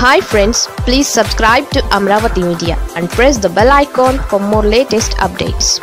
hi friends please subscribe to Amaravati media and press the bell icon for more latest updates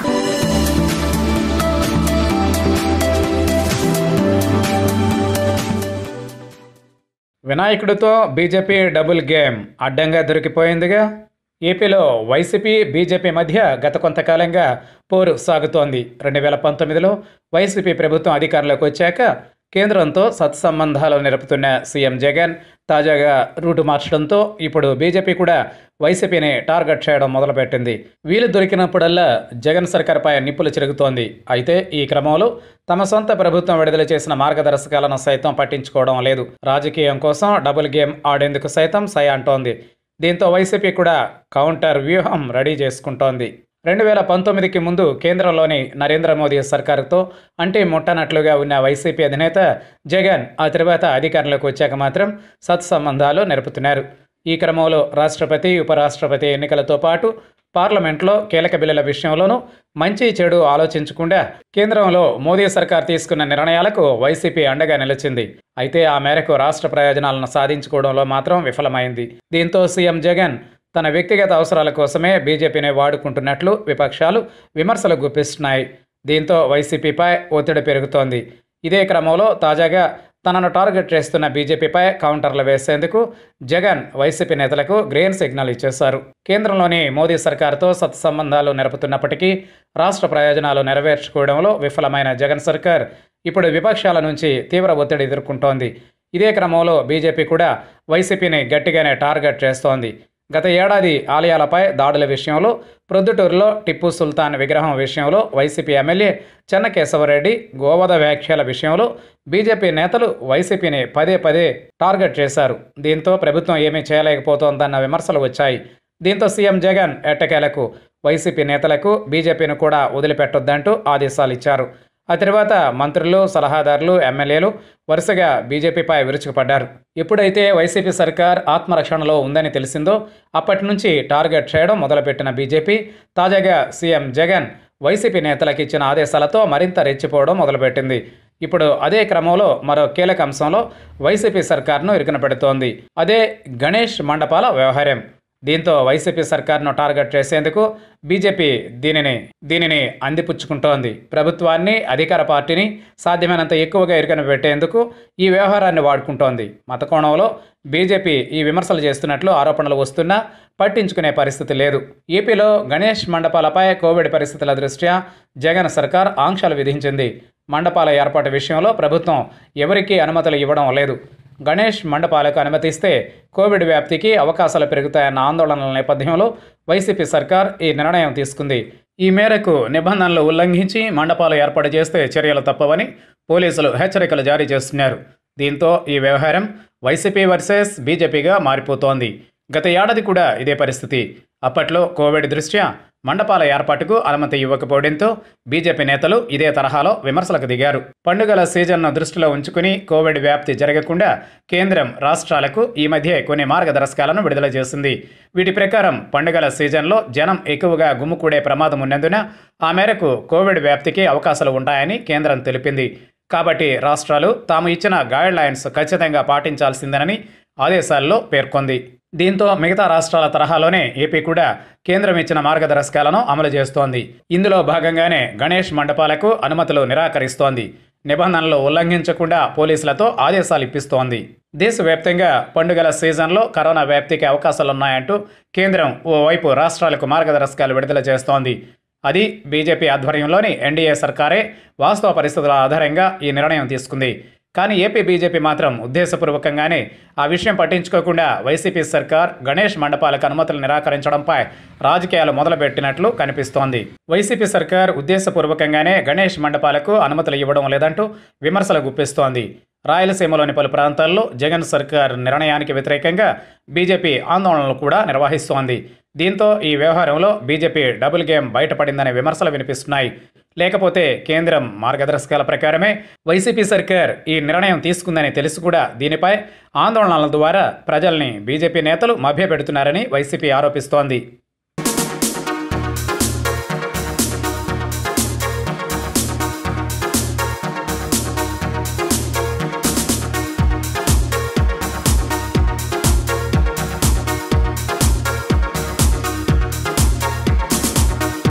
వినాయకుడితో BJP double game అడ్డంగా దొరికిపోయిందిగా ఏపీలో YCP BJP మధ్య గత కొంతకాలంగా పోరు సాగుతోంది రెండు వేల పంతొమ్మిదిలో వైసీపీ ప్రభుత్వం అధికారంలోకి వచ్చాక కేంద్రంతో సత్సంబంధాలు నిలుపుతున్న సీఎం జగన్ తాజాగా రూటు మార్చడంతో ఇప్పుడు బీజేపీ కూడా వైసీపీని టార్గెట్ చేయడం మొదలుపెట్టింది వీలు దొరికినప్పుడల్లా జగన్ సర్కార్పై నిప్పులు చెరుగుతోంది అయితే ఈ క్రమంలో తమ సొంత ప్రభుత్వం విడుదల చేసిన మార్గదర్శకాలను సైతం పట్టించుకోవడం లేదు రాజకీయం కోసం డబుల్ గేమ్ ఆడేందుకు సైతం సై అంటోంది దీంతో వైసీపీ కూడా కౌంటర్ వ్యూహం రెడీ చేసుకుంటోంది రెండు వేల పంతొమ్మిదికి ముందు కేంద్రంలోని నరేంద్ర మోదీ సర్కారుతో అంటే ముట్టనట్లుగా ఉన్న వైసీపీ అధినేత జగన్ ఆ తర్వాత అధికారంలోకి వచ్చాక మాత్రం సత్సంబంధాలు నెరుపుతున్నారు ఈ క్రమంలో రాష్ట్రపతి ఉపరాష్ట్రపతి ఎన్నికలతో పాటు పార్లమెంట్లో కీలక బిల్లుల విషయంలోనూ మంచి చెడు ఆలోచించకుండా కేంద్రంలో మోదీ సర్కార్ తీసుకున్న నిర్ణయాలకు వైసీపీ అండగా నిలిచింది అయితే ఆ మేరకు రాష్ట్ర ప్రయోజనాలను సాధించుకోవడంలో మాత్రం విఫలమైంది దీంతో సీఎం జగన్ తన వ్యక్తిగత అవసరాల కోసమే బీజేపీని వాడుకుంటున్నట్లు విపక్షాలు విమర్శలు గుప్పిస్తున్నాయి దీంతో వైసీపీపై ఒత్తిడి పెరుగుతోంది ఇదే క్రమంలో తాజాగా తనను టార్గెట్ చేస్తున్న బీజేపీపై కౌంటర్లు వేసేందుకు జగన్ వైసీపీ నేతలకు గ్రీన్ సిగ్నల్ ఇచ్చేశారు కేంద్రంలోని మోదీ సర్కార్తో సత్సంబంధాలు నెరపుతున్నప్పటికీ రాష్ట్ర ప్రయోజనాలు నెరవేర్చుకోవడంలో విఫలమైన జగన్ సర్కార్ ఇప్పుడు విపక్షాల నుంచి తీవ్ర ఒత్తిడి ఎదుర్కొంటోంది ఇదే క్రమంలో బీజేపీ కూడా వైసీపీని గట్టిగానే టార్గెట్ చేస్తోంది గత ఏడాది ఆలయాలపై దాడుల విషయంలో ప్రొద్దుటూరులో టిప్పు సుల్తాన్ విగ్రహం విషయంలో వైసీపీ ఎమ్మెల్యే చెన్నకేశవరెడ్డి గోవధ వ్యాఖ్యల విషయంలో బీజేపీ నేతలు వైసీపీని పదే పదే టార్గెట్ చేశారు దీంతో ప్రభుత్వం ఏమీ చేయలేకపోతోందన్న విమర్శలు వచ్చాయి దీంతో సీఎం జగన్ ఎట్టకేలకు వైసీపీ నేతలకు బీజేపీని కూడా వదిలిపెట్టొద్దంటూ ఆదేశాలు ఇచ్చారు ఆ తర్వాత మంత్రులు సలహాదారులు ఎమ్మెల్యేలు వరుసగా బీజేపీపై విరుచుకుపడ్డారు ఎప్పుడైతే వైసీపీ సర్కార్ ఆత్మరక్షణలో ఉందని తెలిసిందో అప్పటి నుంచి టార్గెట్ చేయడం మొదలుపెట్టిన బీజేపీ తాజాగా సీఎం జగన్ వైసీపీ నేతలకు ఇచ్చిన ఆదేశాలతో మరింత రెచ్చిపోవడం మొదలుపెట్టింది ఇప్పుడు అదే క్రమంలో మరో కీలక అంశంలో వైసీపీ సర్కార్ను ఇరుకున పెడుతోంది అదే గణేష్ మండపాల వ్యవహారం దీంతో వైసీపీ సర్కార్ను టార్గెట్ చేసేందుకు బీజేపీ దీనిని దీనిని అందిపుచ్చుకుంటోంది ప్రభుత్వాన్ని అధికార పార్టీని సాధ్యమైనంత ఎక్కువగా ఇరుకన పెట్టేందుకు ఈ వ్యవహారాన్ని వాడుకుంటోంది మత కోణంలో బీజేపీ ఈ విమర్శలు చేస్తున్నట్లు ఆరోపణలు వస్తున్నా పట్టించుకునే పరిస్థితి లేదు ఏపీలో గణేష్ మండపాలపై కోవిడ్ పరిస్థితుల దృష్ట్యా జగన్ సర్కార్ ఆంక్షలు విధించింది మండపాల ఏర్పాటు విషయంలో ప్రభుత్వం ఎవరికీ అనుమతులు ఇవ్వడం లేదు గణేష్ మండపాలకు అనుమతిస్తే కోవిడ్ వ్యాప్తికి అవకాశాలు పెరుగుతాయన్న ఆందోళనల నేపథ్యంలో వైసీపీ సర్కార్ ఈ నిర్ణయం తీసుకుంది ఈ మేరకు నిబంధనలు ఉల్లంఘించి మండపాలు ఏర్పాటు చేస్తే చర్యలు తప్పవని పోలీసులు హెచ్చరికలు జారీ చేస్తున్నారు దీంతో ఈ వ్యవహారం వైసీపీ వర్సెస్ బీజేపీగా మారిపోతోంది గత ఏడాది కూడా ఇదే పరిస్థితి అప్పట్లో కోవిడ్ దృష్ట్యా మండపాల ఏర్పాటుకు అనుమతి ఇవ్వకపోవడంతో బీజేపీ నేతలు ఇదే తరహాలో విమర్శలకు దిగారు పండుగల సీజన్ను దృష్టిలో ఉంచుకుని కోవిడ్ వ్యాప్తి జరగకుండా కేంద్రం రాష్ట్రాలకు ఈ మధ్య కొన్ని మార్గదర్శకాలను విడుదల చేసింది వీటి ప్రకారం పండుగల సీజన్లో జనం ఎక్కువగా గుమ్ముకూడే ప్రమాదం ఉన్నందున ఆ మేరకు కోవిడ్ వ్యాప్తికి అవకాశాలు ఉంటాయని కేంద్రం తెలిపింది కాబట్టి రాష్ట్రాలు తాము ఇచ్చిన గైడ్ లైన్స్ ఖచ్చితంగా పాటించాల్సిందేనని ఆదేశాల్లో పేర్కొంది దీంతో మిగతా రాష్ట్రాల తరహాలోనే ఏపీ కూడా కేంద్రం ఇచ్చిన మార్గదర్శకాలను అమలు చేస్తోంది ఇందులో భాగంగానే గణేష్ మండపాలకు అనుమతులు నిరాకరిస్తోంది నిబంధనలు ఉల్లంఘించకుండా పోలీసులతో ఆదేశాలు ఇప్పిస్తోంది దేశవ్యాప్తంగా పండుగల సీజన్లో కరోనా వ్యాప్తికి అవకాశాలున్నాయంటూ కేంద్రం ఓవైపు రాష్ట్రాలకు మార్గదర్శకాలు విడుదల చేస్తోంది అది బీజేపీ ఆధ్వర్యంలోని ఎన్డీఏ సర్కారే వాస్తవ పరిస్థితుల ఆధారంగా ఈ నిర్ణయం తీసుకుంది కానీ ఏపీ బీజేపీ మాత్రం ఉద్దేశపూర్వకంగానే ఆ విషయం పట్టించుకోకుండా వైసీపీ సర్కార్ గణేష్ మండపాలకు అనుమతులు నిరాకరించడంపై రాజకీయాలు మొదలుపెట్టినట్లు కనిపిస్తోంది వైసీపీ సర్కార్ ఉద్దేశపూర్వకంగానే గణేష్ మండపాలకు అనుమతులు ఇవ్వడం లేదంటూ విమర్శలు గుప్పిస్తోంది రాయలసీమలోని పలు ప్రాంతాల్లో జగన్ సర్కార్ నిర్ణయానికి వ్యతిరేకంగా బీజేపీ ఆందోళనలు కూడా నిర్వహిస్తోంది దీంతో ఈ వ్యవహారంలో బీజేపీ డబుల్ గేమ్ బయటపడిందనే విమర్శలు వినిపిస్తున్నాయి లేకపోతే కేంద్రం మార్గదర్శకాల ప్రకారమే వైసీపీ సర్కార్ ఈ నిర్ణయం తీసుకుందని తెలిసి కూడా దీనిపై ఆందోళనల ద్వారా ప్రజల్ని బీజేపీ నేతలు మభ్యపెడుతున్నారని వైసీపీ ఆరోపిస్తోంది